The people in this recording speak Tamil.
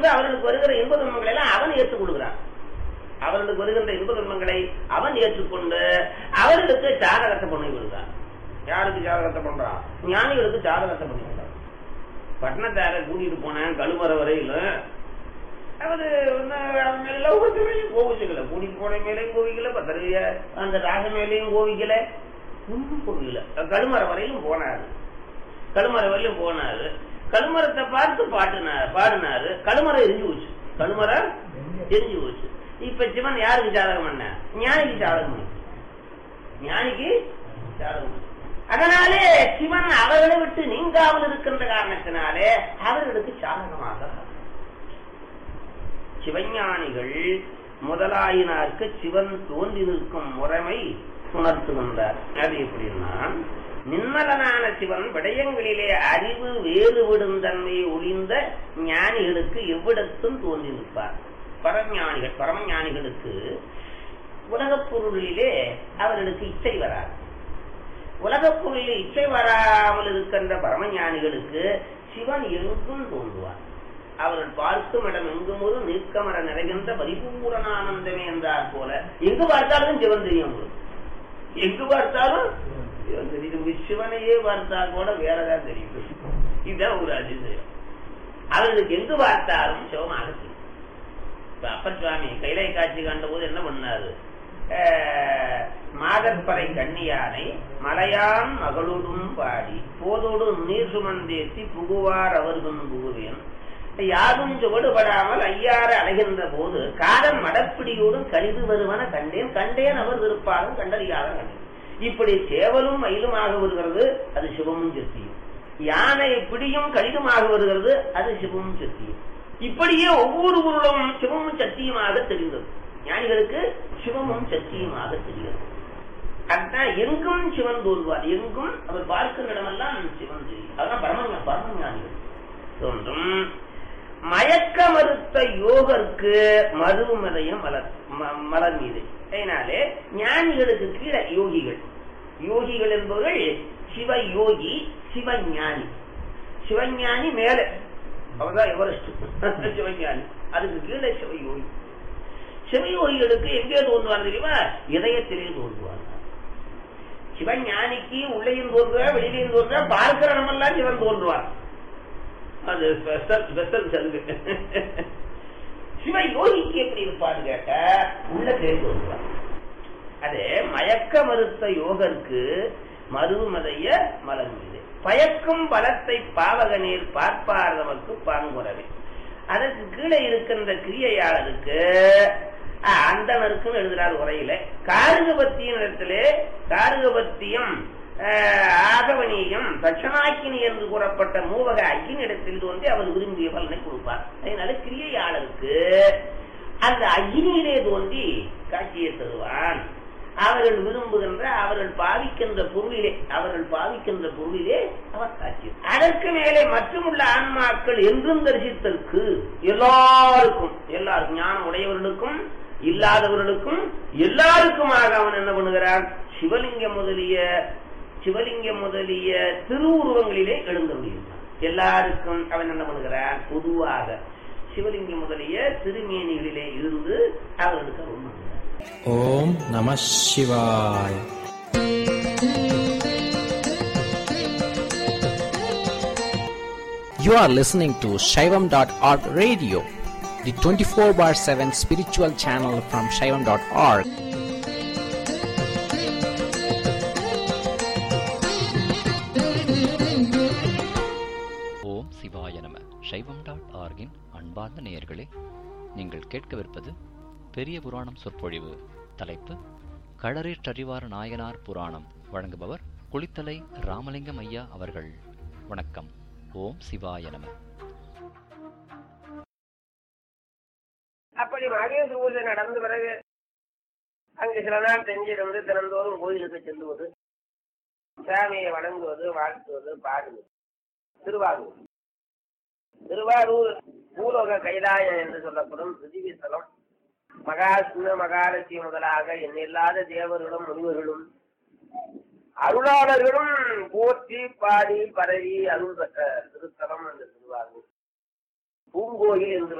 அவர்களுக்கு வருகிற இன்ப துன்பங்களை எல்லாம் அவன் ஏற்றுக் கொடுக்கிறான் அவர்களுக்கு வருகின்ற இன்ப துன்பங்களை அவன் ஏற்றுக்கொண்டு அவர்களுக்கு ஜாதகத்தை பண்ணி விடுகிறான் யாருக்கு ஜாதகத்தை பண்றான் ஞானிகளுக்கு ஜாதகத்தை பண்ணி விடுறான் பட்டணத்தார கூட்டிட்டு போனேன் கழுமர வரையில அவரு வந்து அவன் மேல ஒருத்தர் மேலேயும் கோவிச்சுக்கல கூட்டிட்டு போன மேலேயும் கோவிக்கல பத்திரைய அந்த ராக மேலேயும் கோவிக்கல ஒன்றும் கோவிக்கல கழுமர வரையிலும் போனாரு கழுமர வரையிலும் போனாரு கழுமரத்தை பார்த்து பாட்டுனாரு பாடினாரு கழுமரம் எரிஞ்சு போச்சு கழுமரம் எரிஞ்சு போச்சு இப்ப சிவன் யாருக்கு ஜாதகம் பண்ண ஞானிக்கு ஜாதகம் பண்ண ஞானிக்கு ஜாதகம் பண்ண. அதனாலே சிவன் அவர்களை விட்டு நீங்காமல் இருக்கின்ற காரணத்தினாலே அவர்களுக்கு சாதகமாக சிவஞானிகள் முதலாயினாருக்கு சிவன் தோன்றி நிற்கும் முறைமை உணர்த்துகின்றார் அது எப்படின்னா நிம்மலனான சிவன் விடயங்களிலே அறிவு வேறுவிடும் தன்மையை ஒளிந்த ஞானிகளுக்கு எவ்விடத்தும் தோன்றி நிற்பார் பரஞானிகள் பரமஞானிகளுக்கு உலகப் பொருளிலே அவர்களுக்கு இச்சை வராது உலகப் பொருளில் இச்சை வராமல் இருக்கின்ற பரமஞானிகளுக்கு சிவன் எங்கும் தோன்றுவார் அவர்கள் பார்க்கும் இடம் எங்கும் ஒரு நீக்கமர நிறைகின்ற பரிபூரணானந்தமே என்றார் போல எங்கு பார்த்தாலும் சிவன் தெரியும் உங்களுக்கு. எங்கு பார்த்தாலும் சிவன் தெரியும் இது சிவனையே பார்த்தால் கூட வேறதான் தெரியும் இதுதான் ஒரு அதிசயம் அவர்களுக்கு எங்கு பார்த்தாலும் சிவமாக தெரியும் இப்ப அப்பர் சுவாமி கைலை காட்சி கண்டபோது என்ன பண்ணாரு அஹ், மாதற்பறை கண்ணியானை மலையான் மகளோடும் பாடி போதோடு நீர் சுமந்தேத்தி புகுவார் அவர்கும் புகுவேன் யாரும் சுவடுபடாமல் ஐயாறு அலைகின்ற போது காதன் மடப்பிடியோடும் கழிவு வருவன கண்டேன் கண்டேன் அவர் விருப்பாலும் கண்டறியாத கண்டேன் இப்படி சேவலும் மயிலுமாக வருகிறது அது சிவமும் சக்தியும் யானை பிடியும் கடிதமாக வருகிறது அது சிவமும் சக்தியும் இப்படியே ஒவ்வொரு பொருளும் சிவமும் சக்தியுமாக தெரிந்தது ஞானிகளுக்கு சிவமும் சக்தியுமாக தெரிகிறது அதுதான் எங்கும் சிவன் தோல்வார் எங்கும் அவர் பார்க்கிற இடமெல்லாம் சிவன் தெரியும் அதான் பரம பரம ஞானிகள் தோன்றும் மயக்க மறுத்த யோகருக்கு மருமதையும் மலர் ம- மலர் மீது அதனாலே ஞானிகளுக்கு கீழே யோகிகள் யோகிகள் என்பவர்கள் சிவ யோகி சிவஞானி சிவஞானி மேலே அவர்தான் எவரெஸ்ட் சிவஞானி அதுக்கு கீழே சிவயோகி சிவயோகிகளுக்கு எங்கே தோன்றுவார் தெரியுமா இதயத்திலே தோன்றுவார் சிவஞானிக்கு உள்ளேயும் தோன்றுவார் வெளியிலையும் தோன்றுவார் பார்க்கிற இடமெல்லாம் சிவன் தோன்றுவார் அது ஸ்பெஷல் ஸ்பெஷல் சலுகை சிவ யோகிக்கு எப்படி இருப்பான்னு கேட்ட உள்ள கேட்டு வருவார் அது மயக்க மறுத்த யோகருக்கு மருமதைய மலர் மீது பயக்கும் பலத்தை பாவகநீர் பார்ப்பார் நமக்கு பாங்குறவே அதற்கு கீழே இருக்கின்ற கிரியையாளருக்கு அஹ், அந்தணருக்கும் எழுதுறார் உரையில காருகபத்தியின் இடத்திலே காருகபத்தியம் அஹ், ஆகவனியம் தட்சணாக்கினி என்று கூறப்பட்ட மூவக அக்கினிடத்தில் தோன்றி அவர் விரும்பிய பலனை கொடுப்பார் அதனால கிரியையாளருக்கு அந்த அக்னியிலே தோன்றி காட்சியை தருவான் அவர்கள் விரும்புகின்ற அவர்கள் பாவிக்கின்ற பொருளிலே அவர்கள் பாவிக்கின்ற பொருளிலே அவர் காட்சி அதற்கு மேலே மற்றுமுள்ள ஆன்மாக்கள் என்றும் தரிசித்தற்கு எல்லாருக்கும் எல்லாருக்கும் ஞானம் உடையவர்களுக்கும் இல்லாதவர்களுக்கும் எல்லாருக்குமாக அவன் என்ன பண்ணுகிறான் சிவலிங்கம் முதலிய சிவலிங்கம் முதலிய திருவுருவங்களிலே எழுந்தருளியிருந்தான் எல்லாருக்கும் அவன் என்ன பண்ணுகிறான் பொதுவாக சிவலிங்கம் முதலிய திருமேனிகளிலே இருந்து அவர்களுக்கு அருள் பண்ணுகிறான் ஓம் நம சிவாய் You are listening to Shaivam.org radio, the 24 bar 7 spiritual channel from Shaivam.org. ஓம் சிவாய நம சைவம் டாட் ஆர்கின் அன்பார்ந்த நேயர்களே நீங்கள் கேட்கவிருப்பது பெரிய புராணம் சொற்பொழிவு தலைப்பு களரேற்றறிவார் நாயனார் புராணம் வழங்குபவர் குளித்தலை ராமலிங்கம் ஐயா அவர்கள் வணக்கம் ஓம் சிவாய நம அப்படி மகேஷ் பூஜை நடந்த பிறகு அங்கு சில நாள் செஞ்சிருந்து தினந்தோறும் கோயிலுக்கு செல்லுவது சாமியை வணங்குவது வாழ்த்துவது பாடுவது திருவாரூர் திருவாரூர் பூலோக கைலாயம் என்று சொல்லப்படும் பிருத்திவிஸ்தலம் மகாவிஷ்ணு மகாலட்சுமி முதலாக எண்ணில்லாத தேவர்களும் முனிவர்களும் அருளாளர்களும் போற்றி பாடி பரவி அருள் பெற்ற திருத்தலம் அந்த திருவாரூர் பூங்கோயில் என்று